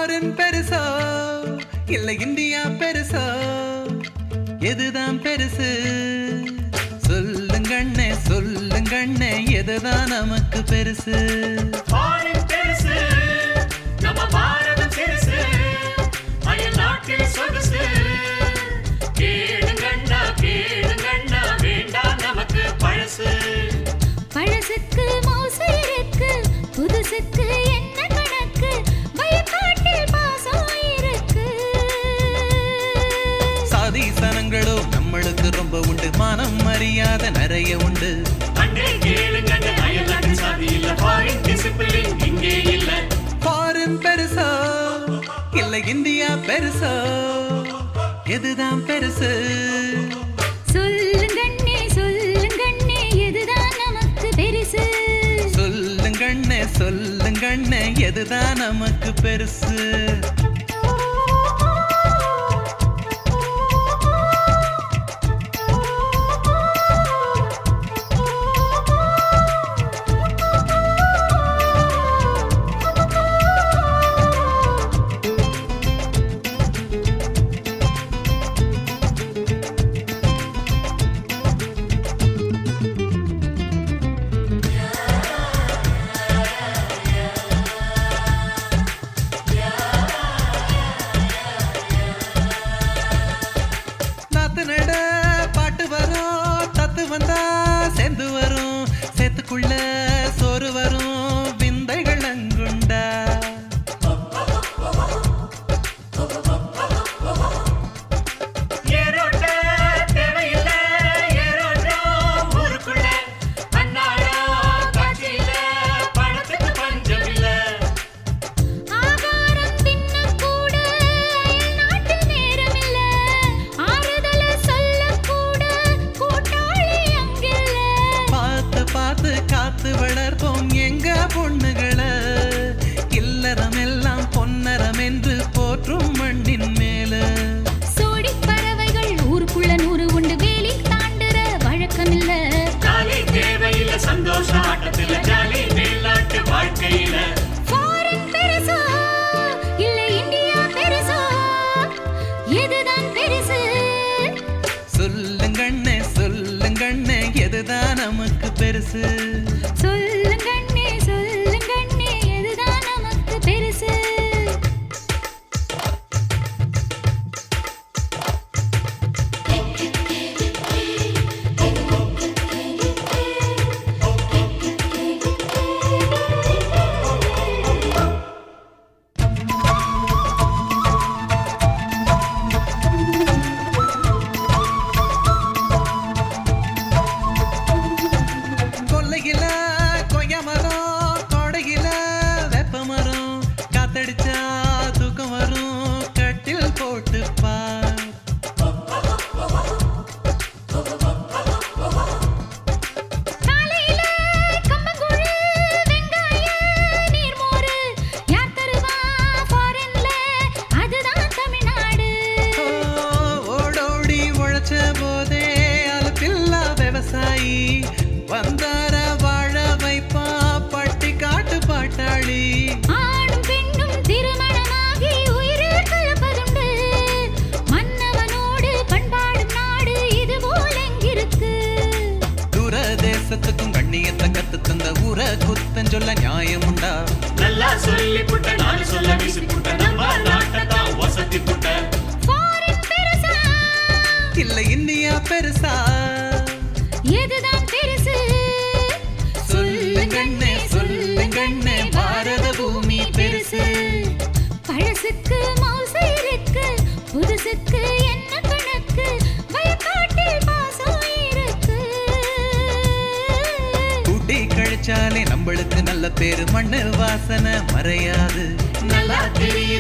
foreign பெருசோ இல்ல India பெருசோ எதுதான் பெருசு சொல்லுங்கண்ணே சொல்லுங்கண்ணே எதுதான் நமக்கு பெருசு ஃபாரின் பெருசு நம்ம பாரதம் சிறுசு அயல் நாட்டில் சொகுசு கேளுங்கண்ணா கேளுங்கண்ணா வேண்டாம் நமக்கு பழசு பழசுக்கு மவுசு இருக்கு புதுசுக்கு என்ன கணக்கு வயக்காட்டில் பாசம் இருக்கு சாதி சனங்களோ நம்மளுக்கு ரொம்ப உண்டு மானம் மரியாதை நிறைய உண்டு அங்கே கேளுங்கண்ணா அயல் நாட்டு சாதி இல்ல ஃபாரின் டிசிப்ளின் இங்கே இல்ல ஃபாரின் பெருசோ இல்ல இந்தியா பெருசோ எதுதான் பெருசு சொல்லுங்கண்ணே சொல்லுங்கண்ணே எதுதான் நமக்கு பெருசு சொல்லுங்கண்ணே சொல்லுங்கண்ணே எதுதான் நமக்கு பெருசு நாத்து நட பாட்டு வரும் தத்து வந்தா சேர்ந்து வரும் சேத்துக்குள்ள சோறு வரும் விந்தைகள் அங்குண்டா ஏரோட்ட தேவையில்ல ஏரோட்டம் ஊருக்குள்ள அன்னாடா காட்சியில பணத்துக்கு பஞ்சம் இல்ல ஆகாரம் தின்னக்கூட அயல் நாட்டில் நேரமில்ல ஆறுதல சொல்லக்கூட கூட்டாளி அங்கில்ல பார்த்து பார்த்து காத்து வளர்ப்போம் எங்க பொண்ணுகளை இல்லறம் எல்லாம் பொன்னரம் என்று போற்றும் மண்ணின் மேல சோடி பறவைகள் ஊருக்குள்ள நூறு உண்டு வேலி தாண்டுற வழக்கமில்ல ஜாலி தேவையில்ல சந்தோஷ ஆட்டத்துல ஜாலி மேல்நாட்டு வாழ்க்கையில ஃபாரின் பெருசா இல்ல இந்தியா பெருசா எதுதான் பெருசு சொல்லுங்கண்ணே சொல்லுங்கண்ணே எதுதான் நமக்கு பெருசு சொல்லுங்கண்ணே சொல்லுங்கண்ணே எதுதான் நமக்கு பெருசு கொல்லையில கொய்ய மரம் கொடையில வேப்ப மரம் காத்தடிச்சா தூக்கம் வரும் கட்டில் போட்டு பார் காலையில கம்பங்கூழ் வெங்காய நீர்மோரு யார் தருவா ஃபாரின்ல அதுதான் தமிழ்நாடு ஓ, ஓடோடி உழைச்ச போதே அலுப்பில்லா விவசாயி வந்தார வாழ வைப்பா பட்டி காட்டு பாட்டாளி ஆணும் பெண்ணும் திருமணமாகி உயிரில் கலப்பதுண்டு மன்னவனோடு பண்பாடும் நாடு இது போல் எங்கிருக்கு தூரதேசத்துக்கும் கண்ணியத்தை கத்து தந்த ஊர குத்தம் சொல்ல நியாயம் உண்டா நல்லா சொல்லி புட்ட நான் சொல்ல வீசி புட்ட நம்ம நாட்டத்தான் வசதி புட்ட ஃபாரின் பெருசா இல்ல இந்தியா பெருசா எதுதான் பெருசு சொல்லுங்கண்ணே சொல்லுங்கண்ணே பாரத பூமி பெருசு பழசுக்கு மவுசு இருக்கு புதுசுக்கு என்ன கணக்கு வயக்காட்டில் பாசம் இருக்கு கூட்டி கழிச்சாலே நம்மளுக்கு நல்ல பேரு மண்ணு வாசனை மறையாது நல்லா தெரியுது